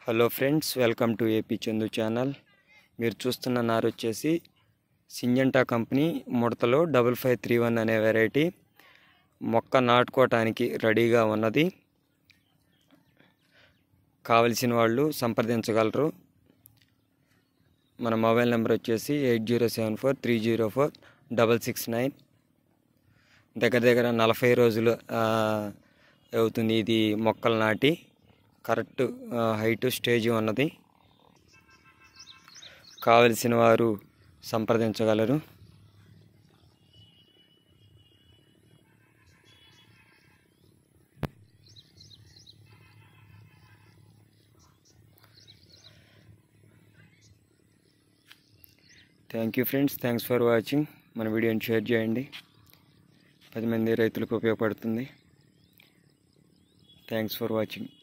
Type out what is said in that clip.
hello friends welcome to AP Chandu channel మీరు చూస్తున్న నారు వచ్చేసి సింజంటా కంపెనీ ముడతలో డబల్ ఫైవ్ త్రీ వన్ అనే వెరైటీ మొక్క నాటుకోవటానికి రెడీగా ఉన్నది కావలసిన వాళ్ళు సంప్రదించగలరు మన మొబైల్ నెంబర్ వచ్చేసి eight zero seven four three zero four double six nine దగ్గర దగ్గర నలభై రోజులు ఆ, అవుతుంది ఇది మొక్కలు నాటి కరెక్ట్ హైట్ స్టేజ్ ఉన్నది కావలసిన వారు సంప్రదించగలరు thank you friends thanks for watching మన వీడియోని షేర్ చేయండి పది మంది రైతులకు ఉపయోగపడుతుంది థ్యాంక్స్ ఫర్ వాచింగ్